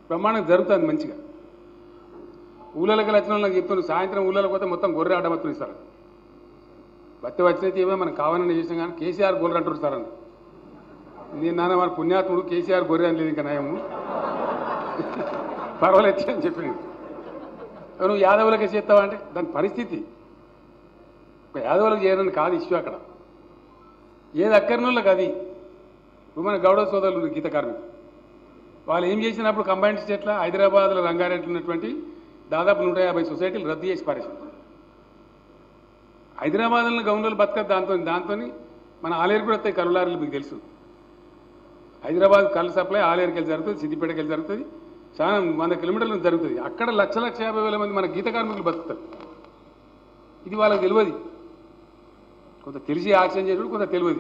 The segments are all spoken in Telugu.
బ్రహ్మాండం జరుగుతుంది మంచిగా ఊళ్ళకి వచ్చిన వాళ్ళకి చెప్తున్నాను సాయంత్రం ఊళ్ళకి పోతే మొత్తం గొర్రె ఆడమత్తులు ఇస్తారు బట్టి వచ్చినైతే ఏమో మనం కావాలని చేసినాం కానీ కేసీఆర్ గొర్రె అంటారు సార్ అని నేను నాన్న మన పుణ్యాత్ముడు కేసీఆర్ గొర్రె అని లేదు ఇంకా నయము పర్వాలేదు అని చెప్పింది నువ్వు యాదవులకే చేస్తావా అంటే దాని పరిస్థితి ఒక యాదవులకు చేయడానికి కాదు ఇష్యూ అక్కడ ఏది అక్కర్నోళ్ళకి అది ఇప్పుడు మన గౌడ సోదరులు ఉన్నారు, గీత కార్మికులు వాళ్ళు ఏం చేసినప్పుడు కంబైన్డ్ స్టేట్లో హైదరాబాద్లో రంగారెడ్డి ఉన్నటువంటి దాదాపు నూట యాభై సొసైటీలు రద్దు చేసి పారేసింది హైదరాబాద్లో గౌండలు బతకదు దాంతో దాంతో మన ఆలేరు కూడా వస్తాయి కరులారులు మీకు తెలుసు హైదరాబాద్ కళ్ళు సప్లై ఆలేరుకి వెళ్ళి జరుగుతుంది సిద్దిపేటకి వెళ్ళి జరుగుతుంది చాలా వంద కిలోమీటర్లు జరుగుతుంది అక్కడ లక్ష లక్ష యాభై వేల మంది మన గీత కార్మికులు బతుకుతారు ఇది వాళ్ళకి తెలియదు కొంత తెలిసి యాక్షన్ చేయడం కొంత తెలియదు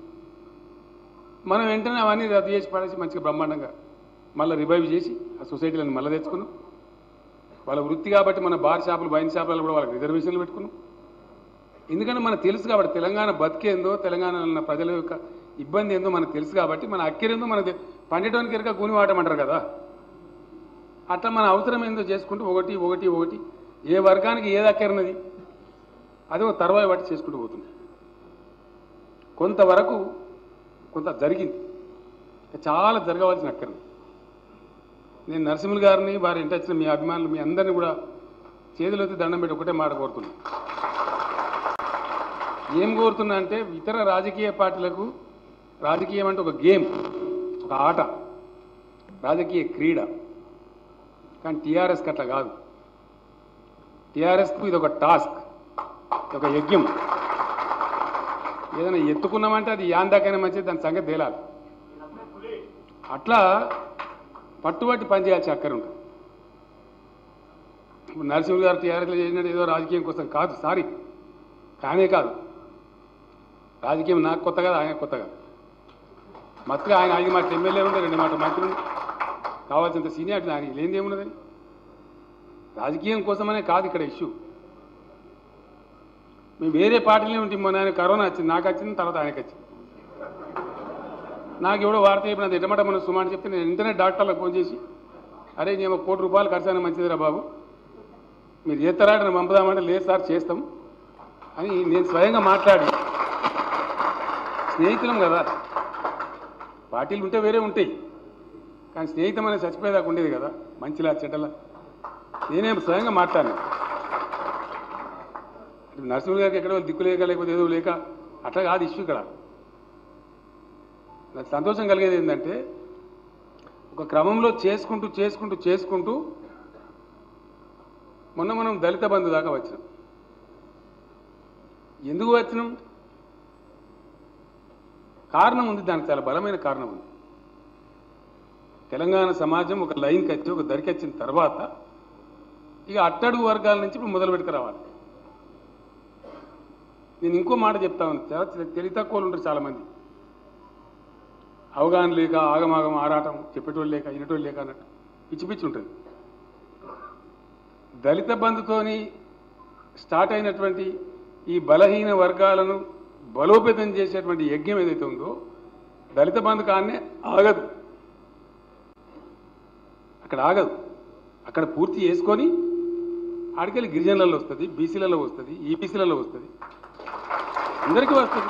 మనం వెంటనే అవన్నీ రద్దు చేసి పడేసి మంచిగా బ్రహ్మాండంగా మళ్ళీ రివైవ్ చేసి ఆ సొసైటీలను మళ్ళీ తెచ్చుకున్నాం వాళ్ళ వృత్తి కాబట్టి మన బార్ షాపులు వైన్ షాపులలో కూడా వాళ్ళకి రిజర్వేషన్లు పెట్టుకున్నాం ఎందుకంటే మనకు తెలుసు కాబట్టి తెలంగాణ బతికేందో తెలంగాణలో ఉన్న ప్రజల యొక్క ఇబ్బంది ఏందో మనకు తెలుసు కాబట్టి మన అక్కెరేందో మనకు తె- పండేటోనికి ఎరక కూని వాటమంటారు కదా అట్లా మన అవసరం ఏందో చేసుకుంటూ ఒకటి ఒకటి ఒకటి ఏ వర్గానికి ఏది అక్కరినది అది ఒక తర్వాయి బట్టి చేసుకుంటూ పోతుంది కొంతవరకు కొంత జరిగింది ఇంకా చాలా జరగవలసిన అక్కర్ని నేను నరసింహులు గారిని వారి ఇంటి వచ్చిన మీ అభిమానులు మీ అందరినీ కూడా చేతులెత్తి దండం పెట్టి ఒకటే మాట కోరుతున్నా ఏం కోరుతున్నా అంటే ఇతర రాజకీయ పార్టీలకు రాజకీయం అంటే ఒక గేమ్ ఒక ఆట రాజకీయ క్రీడ కానీ టీఆర్ఎస్కి అట్లా కాదు టీఆర్ఎస్కు ఇది ఒక టాస్క్ ఇది ఒక యజ్ఞం ఏదైనా ఎత్తుకున్నామంటే అది యాందాకైనా మంచిది దాని సంగతి తేలాలి అట్లా పట్టుబట్టి పనిచేయాల్సి అక్కర ఉంటుంది ఇప్పుడు నరసింహ గారు టీఆర్ఎస్లో చేసినట్టు ఏదో రాజకీయం కోసం కాదు సారీ కానే కాదు రాజకీయం నాకు కొత్త కాదు ఆయన కొత్త కాదు మత్తుగా ఆయన ఐదు మాట ఎమ్మెల్యే ఉండే రెండు మాట మంత్రులు కావాల్సినంత సీనియారిటీ ఆయన లేనిది ఏమున్నదని రాజకీయం కోసమనే కాదు ఇక్కడ ఇష్యూ మేము వేరే పార్టీలే ఉంటే మొన్న ఆయన కరోనా వచ్చింది నాకు వచ్చింది తర్వాత ఆయనకి వచ్చింది నాకు ఎవడో వార్త చెప్పిన ఎటమాట మన సుమా అని చెప్తే నేను వెంటనే డాక్టర్లకు ఫోన్ చేసి అరే నేను ఒక కోటి రూపాయలు ఖర్చు అయినా మంచిదిరా బాబు మీరు చేస్తారా నేను పంపుదామంటే లేదు సార్ చేస్తాం అని నేను స్వయంగా మాట్లాడి స్నేహితులం కదా పార్టీలు ఉంటే వేరే ఉంటాయి కానీ స్నేహితం అనేది చచ్చిపోయేదాకా ఉండేది కదా మంచిలా చెడ్డలా నేనే స్వయంగా మాట్లాడినా ఇప్పుడు నరసింహ గారికి ఎక్కడో దిక్కు లేక లేకపోతే ఏదో లేక అట్లా కాదు ఇష్యూ ఇక్కడ నాకు సంతోషం కలిగేది ఏంటంటే ఒక క్రమంలో చేసుకుంటూ చేసుకుంటూ చేసుకుంటూ మొన్న మనం దళిత బంధు దాకా వచ్చినాం ఎందుకు వచ్చినాం కారణం ఉంది దానికి చాలా బలమైన కారణం ఉంది తెలంగాణ సమాజం ఒక లైన్కి వచ్చి ఒక దరికి వచ్చిన తర్వాత ఇక అట్టడుగు వర్గాల నుంచి ఇప్పుడు మొదలు పెట్టుకు రావాలి నేను ఇంకో మాట చెప్తా ఉన్నాను చాలా తెలివి తక్కువలు ఉంటారు చాలామంది అవగాహన లేక ఆగమాగం ఆరాటం చెప్పేటోళ్ళు లేక వినేటోళ్ళు లేక అన్నట్టు పిచ్చి పిచ్చి ఉంటుంది దళిత బంధుతోని స్టార్ట్ అయినటువంటి ఈ బలహీన వర్గాలను బలోపేతం చేసేటువంటి యజ్ఞం ఏదైతే ఉందో దళిత బంధు కానే ఆగదు అక్కడ ఆగదు అక్కడ పూర్తి చేసుకొని ఆడికెళ్ళి గిరిజనులలో వస్తుంది బీసీలలో వస్తుంది ఈబీసీలలో వస్తుంది అందరికీ వస్తుంది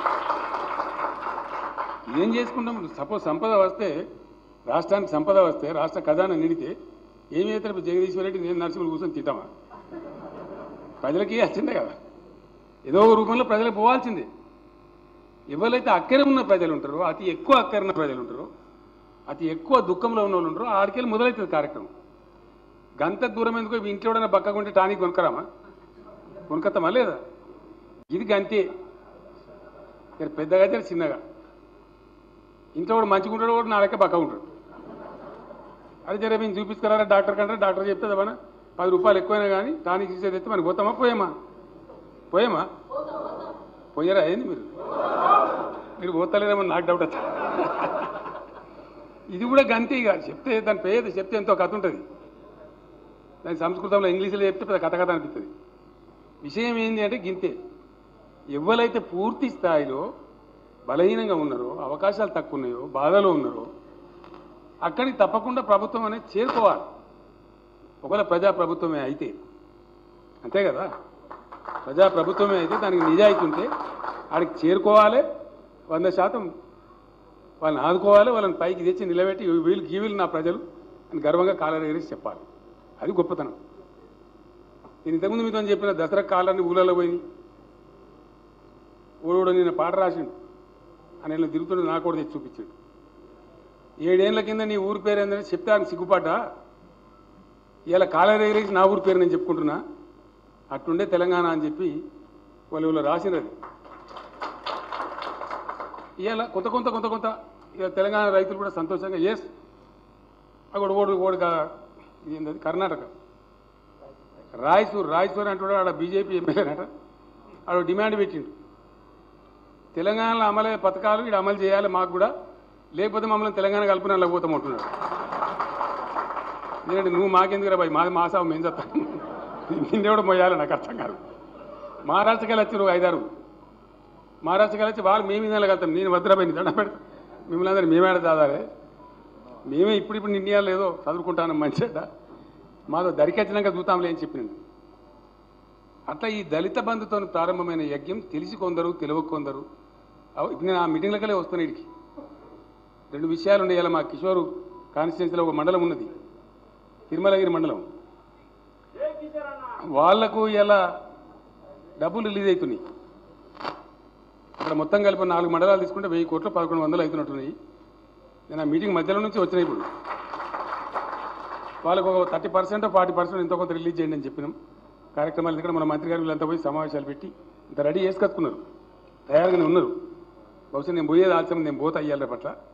ఏం చేసుకుంటాం సపోజ్ సంపద వస్తే రాష్ట్రానికి సంపద వస్తే రాష్ట్ర ఖజానా నిడితే ఏమి అవుతారు ఇప్పుడు జగదీశ్వర రెడ్డి నేను నరసింహులు కూర్చొని తింటామా ప్రజలకి వచ్చిందే కదా ఏదో ఒక రూపంలో ప్రజలకు పోవాల్సిందే ఎవరైతే అక్కర ఉన్న ప్రజలు ఉంటారో అతి ఎక్కువ అక్కర ఉన్న ప్రజలు ఉంటారో అతి ఎక్కువ దుఃఖంలో ఉన్న వాళ్ళు ఉంటారో ఆడికెళ్ళి మొదలవుతుంది కార్యక్రమం గంత దూరం ఎందుకో ఇవి ఇంట్లో ఎవడన్నా పక్కకుంటే టానిక్ కొనుక్కరామా కొనుక్కతామా లేదా ఇది గంతే ఇక్కడ పెద్దగా అయితే చిన్నగా ఇంట్లో కూడా మంచిగా ఉంటాడు కూడా నా లెక్క పక్క ఉంటాడు అది జరే మేము చూపిస్తారా డాక్టర్ కంటే డాక్టర్ చెప్తే మన పది రూపాయలు ఎక్కువైనా కానీ టానిక్ ఇచ్చేది అయితే మనకి పోతామా పోయామా పోయామా పోయారా ఏంది మీరు మీరు పోతలేదేమో నాకు డౌట్ వచ్చా ఇది కూడా గంతే ఇక చెప్తే దాని పేరు చెప్తే ఎంతో కథ ఉంటుంది దాని సంస్కృతంలో ఇంగ్లీష్లో చెప్తే పెద్ద కథ కథ అనిపిస్తుంది విషయం ఏంటి అంటే గింతే ఎవరైతే పూర్తి స్థాయిలో బలహీనంగా ఉన్నారో అవకాశాలు తక్కువ ఉన్నాయో బాధలో ఉన్నారో అక్కడికి తప్పకుండా ప్రభుత్వం అనేది చేరుకోవాలి ఒకవేళ ప్రజా ప్రభుత్వమే అయితే అంతే కదా ప్రజా ప్రభుత్వమే అయితే దానికి నిజాయితీ ఉంటే ఆడికి చేరుకోవాలి వంద శాతం వాళ్ళని ఆదుకోవాలి వాళ్ళని పైకి తెచ్చి నిలబెట్టి వీళ్ళు గీవీలు నా ప్రజలు అని గర్వంగా కాలరేసి చెప్పాలి అది గొప్పతనం నేను ఇంతకుముందు మీతో చెప్పిన దసరా కాలాన్ని ఊళ్ళలో పోయి ఊడు నేను పాట రాసిండు అని నేను తిరుగుతుంటే నాకు కూడా తెచ్చి చూపించాడు ఏడేళ్ల కింద నీ ఊరి పేరు ఏందని చెప్తే ఆయన సిగ్గుపాట ఇలా కాలరేసి నా ఊరి పేరు నేను చెప్పుకుంటున్నా అట్టుండే తెలంగాణ అని చెప్పి వాళ్ళు వీళ్ళు రాసినది ఇవాళ కొంత కొంత కొంత కొంత ఇక తెలంగాణ రైతులు కూడా సంతోషంగా ఎస్ అక్కడ ఓడు ఓడు ఏంటది కర్ణాటక రాయచూర్ రాయచూర్ అంటాడు ఆడ బీజేపీ ఎమ్మెల్యేనట ఆడ డిమాండ్ పెట్టిండు తెలంగాణలో అమలయ్యే పథకాలు ఇక్కడ అమలు చేయాలి మాకు కూడా లేకపోతే మమ్మల్ని తెలంగాణ కలిపి నల్ల పోతాం అంటున్నాడు ఎందుకంటే నువ్వు మాకెందుకు బాయ్ మాది మాసావు మేము చెప్తాం నిన్నెవడు మొయ్యాలి నాకు అర్థం కాదు మహారాష్ట్రకి వెళ్ళి వచ్చి నువ్వు ఐదారు మహారాష్ట్రకి వెళ్ళి వచ్చి వాళ్ళు మేము మీద వెళ్తాం నేను భద్రపోయి దండ పెడతాం మిమ్మల్ని అందరూ మేమేడ చదవాలి మేమే ఇప్పుడు ఇప్పుడు నిర్ణయాలు ఏదో చదువుకుంటాను మంచిగా మాతో దరికొచ్చినాక చూతాంలే అని చెప్పినాను అట్లా ఈ దళిత బంధుతో ప్రారంభమైన యజ్ఞం తెలిసి కొందరు తెలియక కొందరు అవ్- ఇప్పుడు నేను ఆ మీటింగ్లకలే వస్తాను ఇడికి రెండు విషయాలు ఉన్నాయి ఇలా మా కిషోరు కాన్స్టిట్యున్సీలో ఒక మండలం ఉన్నది తిరుమలగిరి మండలం వాళ్లకు ఇలా డబ్బులు రిలీజ్ అవుతున్నాయి అక్కడ మొత్తం కలిపి నాలుగు మండలాలు తీసుకుంటే వెయ్యి కోట్లు పదకొండు వందలు అవుతున్నట్టున్నాయి నేను ఆ మీటింగ్ మధ్యలో నుంచి వచ్చినాయి ఇప్పుడు వాళ్ళకు ఒక థర్టీ పర్సెంట్ ఫార్టీ పర్సెంట్ ఎంతో కొంత రిలీజ్ చేయండి అని చెప్పినాం కార్యక్రమాలు ఎందుకంటే మన మంత్రి గారు వీళ్ళంతా పోయి సమావేశాలు పెట్టి ఇంత రెడీ చేసి కట్టుకున్నారు తయారుగానే ఉన్నారు బహుశా నేను పోయేది ఆలస్యం నేను పోతా అయ్యాలి పట్ల